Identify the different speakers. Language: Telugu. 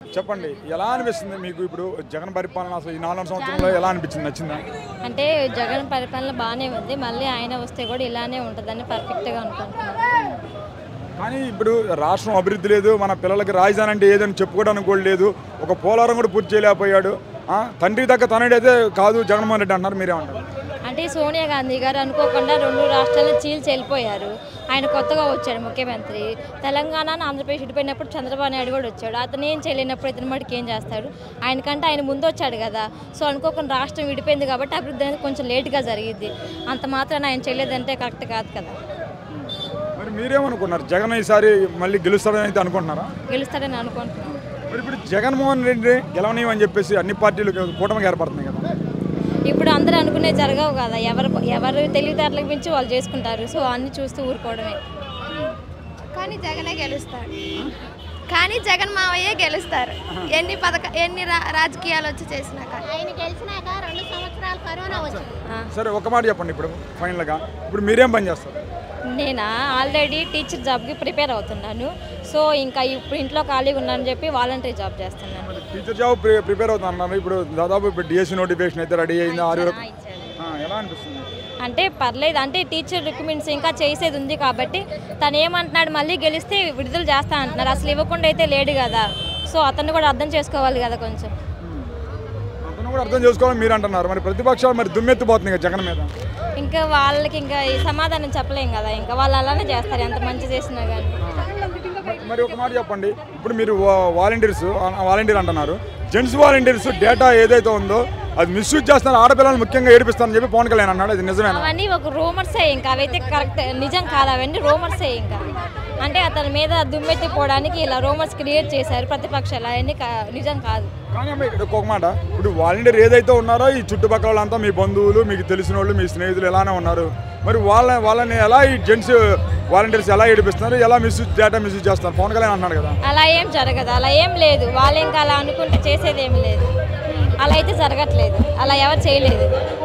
Speaker 1: చెప్పండి ఎలా అనిపిస్తుంది మీకు ఇప్పుడు జగన్ పరిపాలన అసలు ఈ నాలుగు సంవత్సరంలో ఎలా అనిపించింది నచ్చిందా
Speaker 2: అంటే జగన్ పరిపాలన బాగానే ఉంది మళ్ళీ ఆయన వస్తే కూడా ఇలానే ఉంటుందని పర్ఫెక్ట్గా అనుకుంటున్నాను
Speaker 1: కానీ ఇప్పుడు రాష్ట్రం అభివృద్ధి లేదు మన పిల్లలకి రాజధాని అంటే ఏదని చెప్పుకోవడానికి కూడా లేదు ఒక పోలవరం కూడా పూర్తి చేయలేకపోయాడు ఆ, తండ్రి దగ్గర తనడైతే కాదు జగన్మోహన్ రెడ్డి అంటున్నారు మీరేమంటారు
Speaker 2: అంటే సోనియా గాంధీ గారు అనుకోకుండా రెండు రాష్ట్రాలను చీల్చి వెళ్ళిపోయారు ఆయన కొత్తగా వచ్చాడు ముఖ్యమంత్రి తెలంగాణ ఆంధ్రప్రదేశ్ విడిపోయినప్పుడు చంద్రబాబు నాయుడు కూడా వచ్చాడు అతను ఏం చేయలేనప్పుడు ఇతని మటుకు ఏం చేస్తాడు ఆయనకంటే ఆయన ముందు వచ్చాడు కదా సో అనుకోకుండా రాష్ట్రం విడిపోయింది కాబట్టి అభివృద్ధి అనేది కొంచెం లేట్గా జరిగింది అంత మాత్రాన ఆయన చేయలేదంటే కరెక్ట్ కాదు కదా
Speaker 1: మరి మీరేమనుకున్నారు జగన్ ఈసారి మళ్ళీ గెలుస్తారని అయితే అనుకుంటున్నారా
Speaker 2: గెలుస్తాడని అనుకుంటున్నాను
Speaker 1: మరి ఇప్పుడు జగన్మోహన్ రెడ్డి గెలవనీయమని చెప్పేసి అన్ని పార్టీలు కూటమికి ఏర్పడుతున్నాయి కదా
Speaker 2: ఇప్పుడు అందరూ అనుకునే జరగవు కదా ఎవరు ఎవరు తెలివితేటలకు మించి వాళ్ళు చేసుకుంటారు సో అన్ని చూస్తూ ఊరుకోవడమే
Speaker 3: కానీ జగనే గెలుస్తాడు కానీ జగన్ మావయ్యే గెలుస్తారు ఎన్ని పథక ఎన్ని రా- రాజకీయాలు వచ్చి చేసినా కానీ
Speaker 4: ఆయన గెలిచినాక రెండు సంవత్సరాలు కరోనా వచ్చింది
Speaker 1: సరే ఒక మాట చెప్పండి ఇప్పుడు ఫైనల్గా ఇప్పుడు మీరేం పని చేస్తారు
Speaker 2: నేనా ఆల్రెడీ టీచర్ జాబ్కి ప్రిపేర్ అవుతున్నాను సో ఇంకా ఇప్పుడు ఇంట్లో ఖాళీగా ఉన్నానని చెప్పి వాలంటరీ జాబ్ చేస్తున్నాను
Speaker 1: టీచర్ జాబ్ ప్రి- ప్రిపేర్ అవుతున్నారు ఇప్పుడు దాదాపు ఇప్పుడు డిఎస్సి నోటిఫికేషన్ అయితే రెడీ అయింది ఆరు వేల
Speaker 2: ఆ, ఇచ్చారు.
Speaker 1: ఆ, ఎలా అనిపిస్తుంది
Speaker 2: అంటే పర్లేదు అంటే టీచర్ రిక్రూట్మెంట్స్ ఇంకా చేసేది ఉంది కాబట్టి తను ఏమంటున్నాడు మళ్ళీ గెలిస్తే విడుదల చేస్తా అంటున్నారు అసలు ఇవ్వకుండా అయితే లేడు కదా సో అతన్ని కూడా అర్థం చేసుకోవాలి కదా కొంచెం
Speaker 1: అతను కూడా అర్థం చేసుకోవాలని మీరు అంటున్నారు మరి ప్రతిపక్షాలు మరి దుమ్మెత్తిపోతుంది కదా జగన్ మీద
Speaker 2: ఇంకా వాళ్ళకి ఇంకా ఈ సమాధానం చెప్పలేం కదా ఇంకా వాళ్ళు అలానే చేస్తారు ఎంత మంచి చేసినా కానీ
Speaker 1: మరి- మరి ఒక మాట చెప్పండి ఇప్పుడు మీరు వా- వాలంటీర్స్ వాలంటీర్ అంటున్నారు జెంట్స్ వాలంటీర్స్ డేటా ఏదైతే ఉందో అది మిస్యూజ్ చేస్తున్నారు ఆడపిల్లలు ముఖ్యంగా ఏడిపిస్తారని చెప్పి పవన్ కళ్యాణ్ అన్నాడు అది నిజమేనా
Speaker 2: అవన్నీ ఒక రూమర్సే ఇంకా అవైతే కరెక్ట్ నిజం కాదు అవన్నీ రూమర్సే ఇంకా అంటే అతని మీద దుమ్మెత్తిపోవడానికి ఇలా రూమర్స్ క్రియేట్ చేశారు ప్రతిపక్షాలు అవన్నీ కా- నిజం కాదు
Speaker 1: కానీ అమ్మ ఇక్కడ ఒక మాట ఇప్పుడు వాలంటీర్ ఏదైతే ఉన్నారో ఈ చుట్టుపక్కల వాళ్ళంతా మీ బంధువులు మీకు తెలిసిన వాళ్ళు మీ స్నేహితులు ఎలానే ఉన్నారు మరి వాళ్ళ వాళ్ళని ఎలా ఈ జెంట్స్ వాలంటీర్స్ ఎలా ఏడిపిస్తున్నారు ఎలా మిస్యూజ్ డేటా మిస్యూజ్ చేస్తారు పవన్ కళ్యాణ్ అన్నాడు కదా
Speaker 2: అలా ఏం జరగదు అలా ఏం లేదు వాళ్ళు ఇంకా అలా అనుకుంటే చేసేది ఏం లేదు అలా అయితే జరగట్లేదు అలా ఎవరు చేయలేదు